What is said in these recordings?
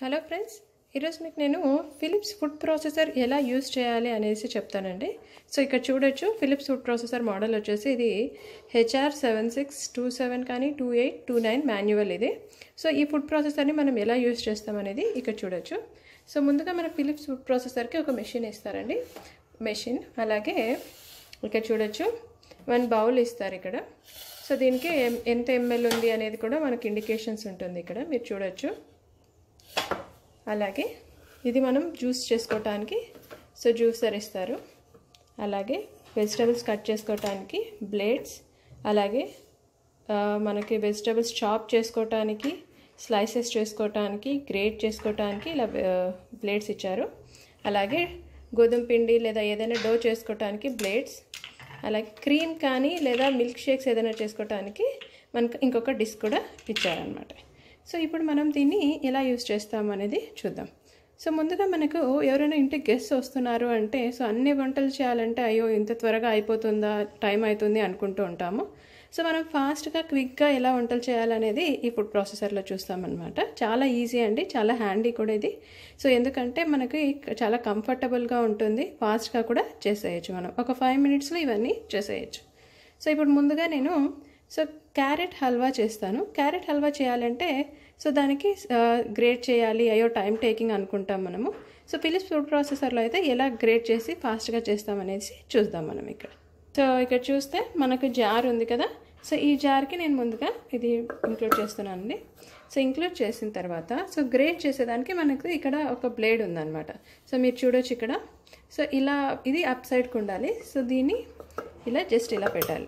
hello friends ఈరోజు మీకు నేను ఫిలిప్స్ ఫుడ్ ప్రాసెసర్ ఎలా యూజ్ చేయాలి అనేసి చెప్తానండి సో ఇక్కడ చూడొచ్చు ఫిలిప్స్ ఫుడ్ ప్రాసెసర్ మోడల్ వచ్చేసి ఇది HR seven six two seven కానీ two eight two nine manual ఇది సో ఈ ఫుడ్ ప్రాసెసర్ని మనం ఎలా యూజ్ చేస్తాం అనేది ఇక్కడ చూడొచ్చు సో ముందుగా మన ఫిలిప్స్ ఫుడ్ ప్రాసెసర్కి ఒక మెషిన్ ఇస్తారండి మెషిన్ అలాగే ఇక్కడ చూడొచ్చు వన్ బౌల్ ఇస్తారు ఇక్కడ సో దీనికి ఎం- ఎంత ఎంఎల్ ఉంది అనేది కూడా మనకి ఇండికేషన్స్ ఉంటుంది ఇక్కడ మీరు చూడొచ్చు అలాగే ఇది మనం జ్యూస్ చేసుకోవటానికి సో జ్యూసర్ ఇస్తారు అలాగే వెజిటబుల్స్ కట్ చేసుకోవటానికి బ్లేడ్స్ అలాగే ఆ, మనకి వెజిటబుల్స్ చాప్ చేసుకోవటానికి స్లైసెస్ చేసుకోవటానికి గ్రేట్ చేసుకోవటానికి ఇలా బ్లేడ్స్ ఇచ్చారు అలాగే గోధుమ పిండి లేదా ఏదైనా డో చేసుకోవటానికి బ్లేడ్స్ అలాగే క్రీమ్ కానీ లేదా మిల్క్ షేక్స్ ఏదైనా చేసుకోవటానికి మనకు ఇంకొక డిస్క్ కూడా ఇచ్చారనమాట సో ఇప్పుడు మనం దీన్ని ఎలా యూస్ చేస్తాం అనేది చూద్దాం సో ముందుగా మనకు ఎవరైనా ఇంటికి గెస్ట్ వస్తున్నారు అంటే సో అన్ని వంటలు చేయాలంటే అయ్యో ఇంత త్వరగా అయిపోతుందా టైం అవుతుంది అనుకుంటూ ఉంటాము సో మనం ఫాస్ట్గా క్విక్గా ఎలా వంటలు చేయాలనేది ఈ ఫుడ్ ప్రాసెసర్లో చూస్తామన్నమాట చాలా ఈజీ అండి చాలా హ్యాండీ కూడా ఇది సో ఎందుకంటే మనకి చాలా కంఫర్టబుల్గా ఉంటుంది ఫాస్ట్గా కూడా చేసేయచ్చు మనం ఒక ఫైవ్ మినిట్స్లో ఇవన్నీ చేసేయచ్చు సో ఇప్పుడు ముందుగా నేను సో క్యారెట్ హల్వా చేస్తాను క్యారెట్ హల్వా చేయాలంటే సో దానికి గ్రేట్ చేయాలి అయ్యో టైం టేకింగ్ అనుకుంటాం మనము సో ఫిలిప్స్ ఫుడ్ ప్రాసెసర్లో అయితే ఎలా గ్రేట్ చేసి ఫాస్ట్గా చేస్తామనేసి చూద్దాం మనం ఇక్కడ సో ఇక్కడ చూస్తే మనకు జార్ ఉంది కదా సో ఈ జార్కి నేను ముందుగా ఇది ఇంక్లూడ్ చేస్తున్నానండి సో ఇంక్లూడ్ చేసిన తర్వాత సో గ్రేట్ చేసేదానికి మనకు ఇక్కడ ఒక బ్లేడ్ ఉందన్నమాట సో మీరు చూడొచ్చు ఇక్కడ సో ఇలా ఇది అప్ సైడ్కి ఉండాలి సో దీన్ని ఇలా జస్ట్ ఇలా పెట్టాలి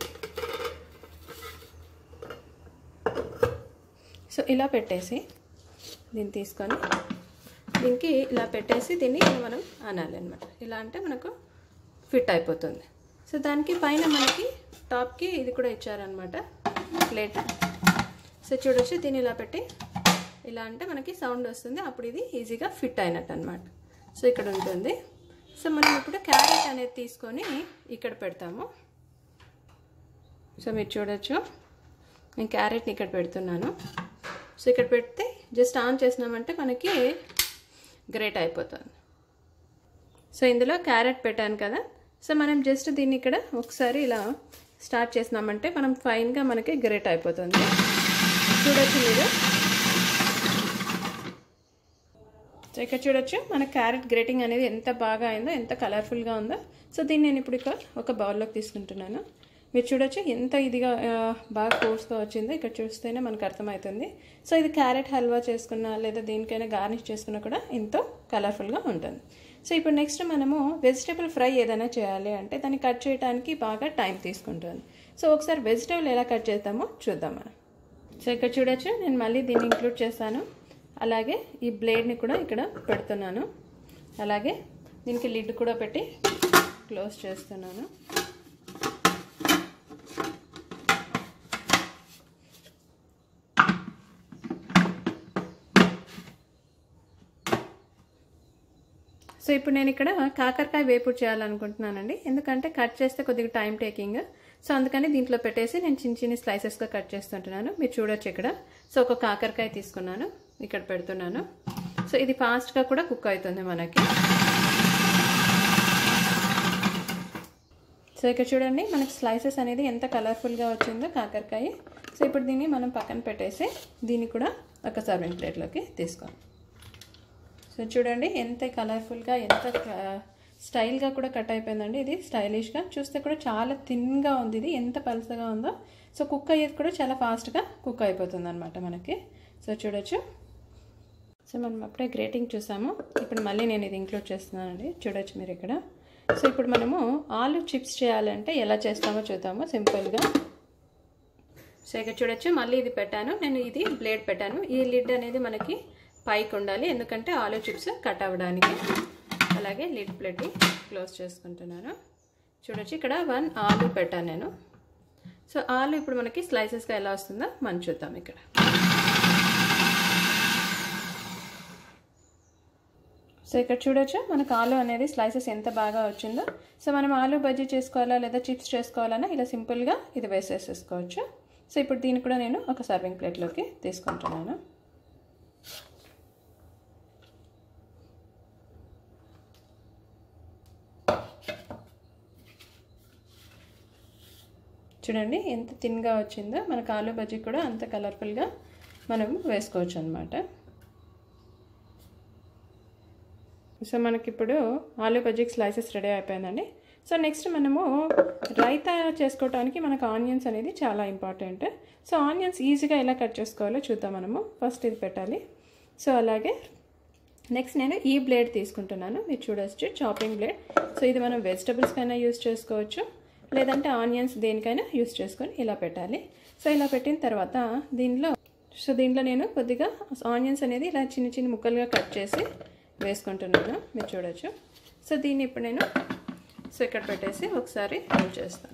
సో ఇలా పెట్టేసి దీన్ని తీసుకొని దీనికి ఇలా పెట్టేసి దీన్ని ఇలా మనం అనాలి అనమాట ఇలా అంటే మనకు ఫిట్ అయిపోతుంది సో దానికి పైన మనకి టాప్కి ఇది కూడా ఇచ్చారనమాట ప్లేట్ సో చూడొచ్చు దీన్ని ఇలా పెట్టి ఇలా అంటే మనకి సౌండ్ వస్తుంది అప్పుడు ఇది ఈజీగా ఫిట్ అయినట్టు అనమాట సో ఇక్కడ ఉంటుంది సో మనం ఇప్పుడు క్యారెట్ అనేది తీసుకొని ఇక్కడ పెడతాము సో మీరు చూడొచ్చు నేను క్యారెట్ని ఇక్కడ పెడుతున్నాను సో ఇక్కడ పెడితే జస్ట్ ఆన్ చేసినామంటే మనకి గ్రేట్ అయిపోతుంది సో ఇందులో క్యారెట్ పెట్టాను కదా సో మనం జస్ట్ దీన్ని ఇక్కడ ఒకసారి ఇలా స్టార్ట్ చేసినామంటే మనం ఫైన్గా మనకి గ్రేట్ అయిపోతుంది చూడొచ్చు మీరు సో ఇక్కడ చూడొచ్చు మన క్యారెట్ గ్రేటింగ్ అనేది ఎంత బాగా అయిందో ఎంత కలర్ఫుల్గా ఉందో సో దీన్ని నేను ఇప్పుడు ఇక్కడ ఒక బౌల్లోకి తీసుకుంటున్నాను మీరు చూడొచ్చు ఎంత ఇదిగా ఆ, బాగా ఫోర్స్గా వచ్చిందో ఇక్కడ చూస్తేనే మనకు అర్థమవుతుంది సో ఇది క్యారెట్ హల్వా చేసుకున్నా లేదా దేనికైనా గార్నిష్ చేసుకున్నా కూడా ఎంతో కలర్ఫుల్గా ఉంటుంది సో ఇప్పుడు నెక్స్ట్ మనము వెజిటేబుల్ ఫ్రై ఏదైనా చేయాలి అంటే దాన్ని కట్ చేయడానికి బాగా టైం తీసుకుంటుంది సో ఒకసారి వెజిటేబుల్ ఎలా కట్ చేస్తామో చూద్దాం మనం సో ఇక్కడ చూడొచ్చు నేను మళ్ళీ దీన్ని ఇంక్లూడ్ చేస్తాను అలాగే ఈ బ్లేడ్ని కూడా ఇక్కడ పెడుతున్నాను అలాగే దీనికి లిడ్ కూడా పెట్టి క్లోజ్ చేస్తున్నాను సో ఇప్పుడు నేను ఇక్కడ కాకరకాయ వేపుడు చేయాలనుకుంటున్నానండి ఎందుకంటే కట్ చేస్తే కొద్దిగా టైం టేకింగ్ సో అందుకని దీంట్లో పెట్టేసి నేను చిన్న చిన్న స్లైసెస్గా కట్ చేస్తుంటున్నాను మీరు చూడొచ్చు ఇక్కడ సో ఒక కాకరకాయ తీసుకున్నాను ఇక్కడ పెడుతున్నాను సో ఇది ఫాస్ట్గా కూడా కుక్ అవుతుంది మనకి సో ఇక్కడ చూడండి మనకి స్లైసెస్ అనేది ఎంత కలర్ఫుల్గా వచ్చిందో కాకరకాయ సో ఇప్పుడు దీన్ని మనం పక్కన పెట్టేసి దీన్ని కూడా ఒక సర్వింగ్ ప్లేట్లోకి తీసుకోండి సో చూడండి ఎంత కలర్ఫుల్గా ఎంత స్టైల్గా కూడా కట్ అయిపోయిందండి ఇది స్టైలిష్గా చూస్తే కూడా చాలా థిన్గా ఉంది ఇది ఎంత పలసగా ఉందో సో కుక్ అయ్యేది కూడా చాలా ఫాస్ట్గా కుక్ అయిపోతుంది అనమాట మనకి సో చూడొచ్చు సో మనం అప్పుడే గ్రేటింగ్ చూసాము ఇప్పుడు మళ్ళీ నేను ఇది ఇంక్లూడ్ చేస్తున్నానండి చూడొచ్చు మీరు ఇక్కడ సో ఇప్పుడు మనము ఆలు చిప్స్ చేయాలంటే ఎలా చేస్తామో చూద్దాము సింపుల్గా సో ఇక్కడ చూడొచ్చు మళ్ళీ ఇది పెట్టాను నేను ఇది బ్లేడ్ పెట్టాను ఈ లిడ్ అనేది మనకి పైకి ఉండాలి ఎందుకంటే ఆలు చిప్స్ కట్ అవ్వడానికి అలాగే లిడ్ ప్లేట్ క్లోజ్ చేసుకుంటున్నాను చూడొచ్చు ఇక్కడ వన్ ఆలు పెట్టాను నేను సో ఆలు ఇప్పుడు మనకి స్లైసెస్గా ఎలా వస్తుందో మనం చూద్దాం ఇక్కడ సో ఇక్కడ చూడొచ్చు మనకు ఆలు అనేది స్లైసెస్ ఎంత బాగా వచ్చిందో సో మనం ఆలు బజ్జీ చేసుకోవాలా లేదా చిప్స్ చేసుకోవాలన్నా ఇలా సింపుల్గా ఇది వేసేసేసుకోవచ్చు సో ఇప్పుడు దీన్ని కూడా నేను ఒక సర్వింగ్ ప్లేట్లోకి తీసుకుంటున్నాను చూడండి ఎంత థిన్గా వచ్చిందో మనకు ఆలు బజ్జీ కూడా అంత కలర్ఫుల్గా మనం వేసుకోవచ్చు అనమాట సో మనకి ఇప్పుడు ఆలు బజ్జీకి స్లైసెస్ రెడీ అయిపోయిందండి సో నెక్స్ట్ మనము రైతా చేసుకోవడానికి మనకు ఆనియన్స్ అనేది చాలా ఇంపార్టెంట్ సో ఆనియన్స్ ఈజీగా ఎలా కట్ చేసుకోవాలో చూద్దాం మనము ఫస్ట్ ఇది పెట్టాలి సో అలాగే నెక్స్ట్ నేను ఈ బ్లేడ్ తీసుకుంటున్నాను మీరు చూడవచ్చు చాపింగ్ బ్లేడ్ సో ఇది మనం వెజిటబుల్స్కైనా యూస్ చేసుకోవచ్చు లేదంటే ఆనియన్స్ దేనికైనా యూస్ చేసుకొని ఇలా పెట్టాలి సో ఇలా పెట్టిన తర్వాత దీనిలో సో దీంట్లో నేను కొద్దిగా ఆనియన్స్ అనేది ఇలా చిన్న చిన్న ముక్కలుగా కట్ చేసి వేసుకుంటున్నాను మీరు చూడొచ్చు సో దీన్ని ఇప్పుడు నేను సో ఇక్కడ పెట్టేసి ఒకసారి రోల్ చేస్తాను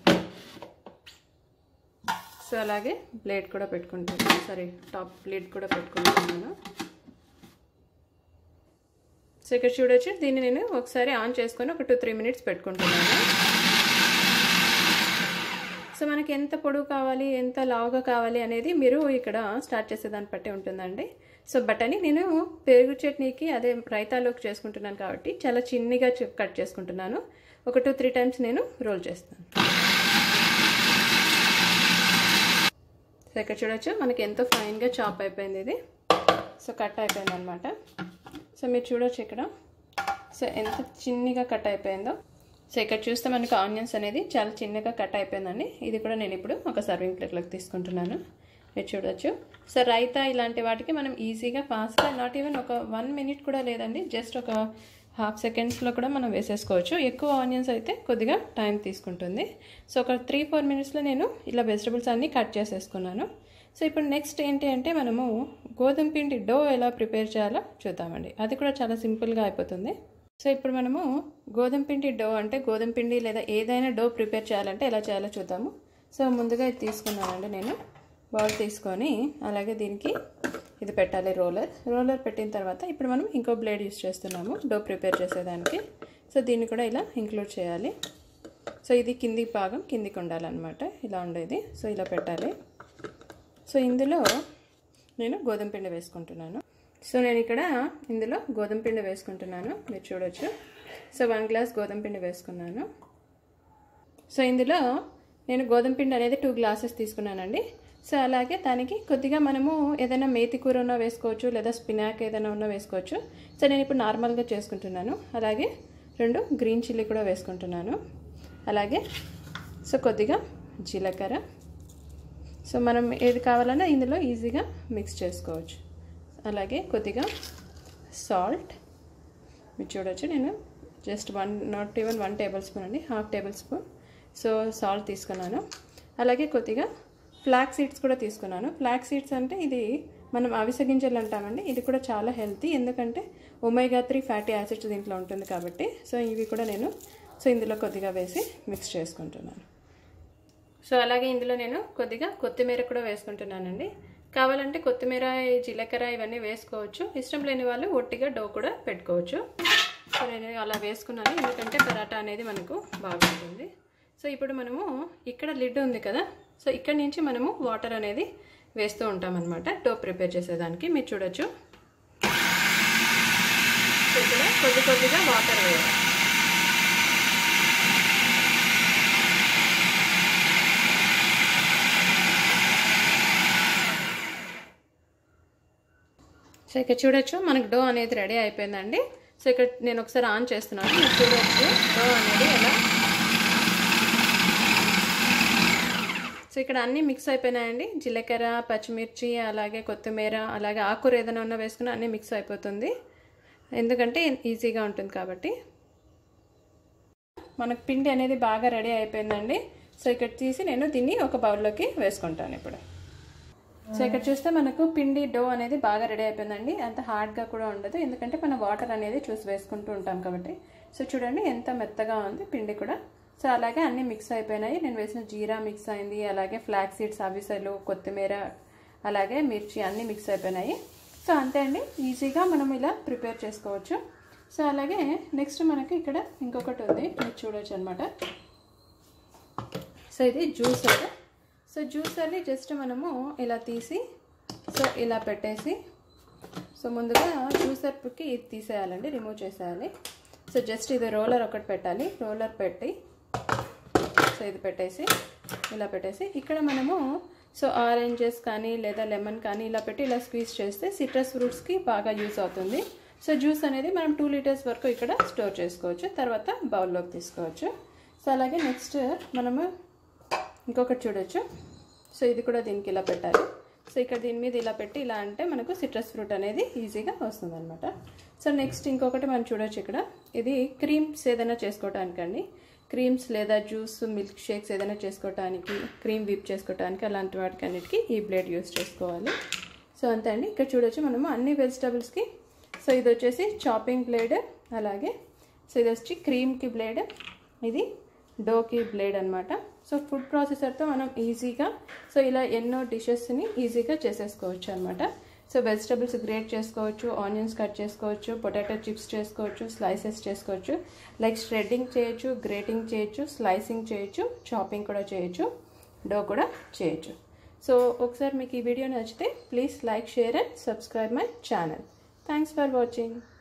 సో అలాగే బ్లేడ్ కూడా పెట్టుకుంటున్నాను సారీ టాప్ బ్లేడ్ కూడా పెట్టుకుంటున్నాను సో ఇక్కడ చూడొచ్చు దీన్ని నేను ఒకసారి ఆన్ చేసుకొని ఒక టూ త్రీ మినిట్స్ పెట్టుకుంటున్నాను సో మనకి ఎంత పొడవు కావాలి ఎంత లావుగా కావాలి అనేది మీరు ఇక్కడ స్టార్ట్ చేసేదాన్ని బట్టి ఉంటుందండి సో బటని నేను పెరుగు చట్నీకి అదే రైతాలోకి చేసుకుంటున్నాను కాబట్టి చాలా చిన్నగా కట్ చేసుకుంటున్నాను ఒక టూ త్రీ టైమ్స్ నేను రోల్ చేస్తాను సో ఇక్కడ చూడొచ్చు మనకి ఎంతో ఫైన్గా చాప్ అయిపోయింది ఇది సో కట్ అయిపోయింది అనమాట సో మీరు చూడొచ్చు ఇక్కడ సో ఎంత చిన్నగా కట్ అయిపోయిందో సో ఇక్కడ చూస్తే మనకు ఆనియన్స్ అనేది చాలా చిన్నగా కట్ అయిపోయిందండి ఇది కూడా నేను ఇప్పుడు ఒక సర్వింగ్ ప్లేట్లోకి తీసుకుంటున్నాను మీరు చూడొచ్చు సో రైతా ఇలాంటి వాటికి మనం ఈజీగా ఫాస్ట్గా నాట్ ఈవెన్ ఒక వన్ మినిట్ కూడా లేదండి జస్ట్ ఒక హాఫ్ సెకండ్స్లో కూడా మనం వేసేసుకోవచ్చు ఎక్కువ ఆనియన్స్ అయితే కొద్దిగా టైం తీసుకుంటుంది సో ఒక త్రీ ఫోర్ మినిట్స్లో నేను ఇలా వెజిటబుల్స్ అన్నీ కట్ చేసేసుకున్నాను సో ఇప్పుడు నెక్స్ట్ ఏంటి అంటే మనము గోధుమ పిండి డో ఎలా ప్రిపేర్ చేయాలో చూద్దామండి అది కూడా చాలా సింపుల్గా అయిపోతుంది సో ఇప్పుడు మనము గోధుమ పిండి డో అంటే గోధుమ పిండి లేదా ఏదైనా డో ప్రిపేర్ చేయాలంటే ఎలా చేయాలో చూద్దాము సో ముందుగా ఇది తీసుకున్నానండి నేను బౌల్ తీసుకొని అలాగే దీనికి ఇది పెట్టాలి రోలర్ రోలర్ పెట్టిన తర్వాత ఇప్పుడు మనం ఇంకో బ్లేడ్ యూస్ చేస్తున్నాము డో ప్రిపేర్ చేసేదానికి సో దీన్ని కూడా ఇలా ఇంక్లూడ్ చేయాలి సో ఇది కింది భాగం కిందికి ఉండాలన్నమాట ఇలా ఉండేది సో ఇలా పెట్టాలి సో ఇందులో నేను గోధుమ పిండి వేసుకుంటున్నాను సో నేను ఇక్కడ ఇందులో గోధుమ పిండి వేసుకుంటున్నాను మీరు చూడొచ్చు సో వన్ గ్లాస్ గోధుమ పిండి వేసుకున్నాను సో ఇందులో నేను గోధుమ పిండి అనేది టూ గ్లాసెస్ తీసుకున్నానండి సో అలాగే దానికి కొద్దిగా మనము ఏదైనా మేతి కూర ఉన్నా వేసుకోవచ్చు లేదా స్పినాక్ ఏదైనా ఉన్నా వేసుకోవచ్చు సో నేను ఇప్పుడు నార్మల్గా చేసుకుంటున్నాను అలాగే రెండు గ్రీన్ చిల్లీ కూడా వేసుకుంటున్నాను అలాగే సో కొద్దిగా జీలకర్ర సో మనం ఏది కావాలన్నా ఇందులో ఈజీగా మిక్స్ చేసుకోవచ్చు అలాగే కొద్దిగా సాల్ట్ మీరు చూడొచ్చు నేను just one not even one tablespoon అండి half tablespoon so salt తీసుకున్నాను అలాగే కొద్దిగా ఫ్లాక్ సీడ్స్ కూడా తీసుకున్నాను ఫ్లాక్ సీడ్స్ అంటే ఇది మనం అవిసె గింజలు అంటామండి ఇది కూడా చాలా హెల్తీ ఎందుకంటే ఒమేగా త్రీ ఫ్యాటీ యాసిడ్స్ దీంట్లో ఉంటుంది కాబట్టి సో ఇవి కూడా నేను సో ఇందులో కొద్దిగా వేసి మిక్స్ చేసుకుంటున్నాను సో అలాగే ఇందులో నేను కొద్దిగా కొత్తిమీర కూడా వేసుకుంటున్నానండి కావాలంటే కొత్తిమీర జీలకర్ర ఇవన్నీ వేసుకోవచ్చు ఇష్టం లేని వాళ్ళు ఒట్టిగా డో కూడా పెట్టుకోవచ్చు సో నేను అలా వేసుకున్నాను ఎందుకంటే పరాటా అనేది మనకు బాగుంటుంది సో ఇప్పుడు మనము ఇక్కడ లిడ్ ఉంది కదా సో ఇక్కడ నుంచి మనము వాటర్ అనేది వేస్తూ ఉంటాం అనమాట డో ప్రిపేర్ చేసేదానికి మీరు చూడొచ్చు ఇక్కడ కొద్ది కొద్దిగా వాటర్ వేయాలి సో ఇక్కడ చూడొచ్చు మనకు డో అనేది రెడీ అయిపోయిందండి సో ఇక్కడ నేను ఒకసారి ఆన్ చేస్తున్నాను మీరు చూడొచ్చు డో అనేది ఎలా సో ఇక్కడ అన్నీ మిక్స్ అయిపోయినాయండి జీలకర్ర పచ్చిమిర్చి అలాగే కొత్తిమీర అలాగే ఆకుకూర ఏదైనా ఉన్నా వేసుకుని అన్నీ మిక్స్ అయిపోతుంది ఎందుకంటే ఈజీగా ఉంటుంది కాబట్టి మనకు పిండి అనేది బాగా రెడీ అయిపోయిందండి సో ఇక్కడ తీసి నేను దీన్ని ఒక బౌల్లోకి వేసుకుంటాను ఇప్పుడు సో ఇక్కడ చూస్తే మనకు పిండి డో అనేది బాగా రెడీ అయిపోయిందండి అంత హార్డ్గా కూడా ఉండదు ఎందుకంటే మనం వాటర్ అనేది చూసి వేసుకుంటూ ఉంటాం కాబట్టి సో చూడండి ఎంత మెత్తగా ఉంది పిండి కూడా సో అలాగే అన్నీ మిక్స్ అయిపోయినాయి నేను వేసిన జీరా మిక్స్ అయింది అలాగే ఫ్లాక్ సీడ్స్ అవిసెలు కొత్తిమీర అలాగే మిర్చి అన్నీ మిక్స్ అయిపోయినాయి సో అంతే అండి ఈజీగా మనం ఇలా ప్రిపేర్ చేసుకోవచ్చు సో అలాగే నెక్స్ట్ మనకి ఇక్కడ ఇంకొకటి ఉంది మీరు చూడొచ్చు అనమాట సో ఇది జ్యూసర్ సో జ్యూసర్ని జస్ట్ మనము ఇలా తీసి సో ఇలా పెట్టేసి సో ముందుగా జ్యూసర్కి ఇది తీసేయాలండి రిమూవ్ చేసేయాలి సో జస్ట్ ఇది రోలర్ ఒకటి పెట్టాలి రోలర్ పెట్టి సో ఇది పెట్టేసి ఇలా పెట్టేసి ఇక్కడ మనము సో ఆరెంజెస్ కానీ లేదా లెమన్ కానీ ఇలా పెట్టి ఇలా స్క్వీజ్ చేస్తే సిట్రస్ ఫ్రూట్స్కి బాగా యూస్ అవుతుంది సో జ్యూస్ అనేది మనం టూ లీటర్స్ వరకు ఇక్కడ స్టోర్ చేసుకోవచ్చు తర్వాత బౌల్లోకి తీసుకోవచ్చు సో అలాగే నెక్స్ట్ మనము ఇంకొకటి చూడొచ్చు సో ఇది కూడా దీనికి ఇలా పెట్టాలి సో ఇక్కడ దీని మీద ఇలా పెట్టి ఇలా అంటే మనకు సిట్రస్ ఫ్రూట్ అనేది ఈజీగా వస్తుంది అనమాట సో నెక్స్ట్ ఇంకొకటి మనం చూడొచ్చు ఇక్కడ ఇది క్రీమ్స్ ఏదైనా చేసుకోవటానికండి క్రీమ్స్ లేదా జ్యూస్ మిల్క్ షేక్స్ ఏదైనా చేసుకోవటానికి క్రీమ్ విప్ చేసుకోవటానికి అలాంటి వాటికి అన్నిటికీ ఈ బ్లేడ్ యూస్ చేసుకోవాలి సో అంతే అండి ఇక్కడ చూడొచ్చు మనము అన్ని వెజిటబుల్స్కి సో ఇది వచ్చేసి చాపింగ్ బ్లేడ్ అలాగే సో ఇది వచ్చి క్రీమ్కి బ్లేడ్ ఇది డోకి బ్లేడ్ అనమాట సో ఫుడ్ ప్రాసెసర్తో మనం ఈజీగా సో ఇలా ఎన్నో డిషెస్ని ఈజీగా చేసేసుకోవచ్చు అనమాట సో వెజిటబుల్స్ గ్రేట్ చేసుకోవచ్చు ఆనియన్స్ కట్ చేసుకోవచ్చు పొటాటో చిప్స్ చేసుకోవచ్చు స్లైసెస్ చేసుకోవచ్చు లైక్ స్ట్రెడ్డింగ్ చేయొచ్చు గ్రేటింగ్ చేయొచ్చు స్లైసింగ్ చేయొచ్చు చాపింగ్ కూడా చేయొచ్చు డో కూడా చేయొచ్చు సో ఒకసారి మీకు ఈ వీడియో నచ్చితే please like share and subscribe my channel thanks for watching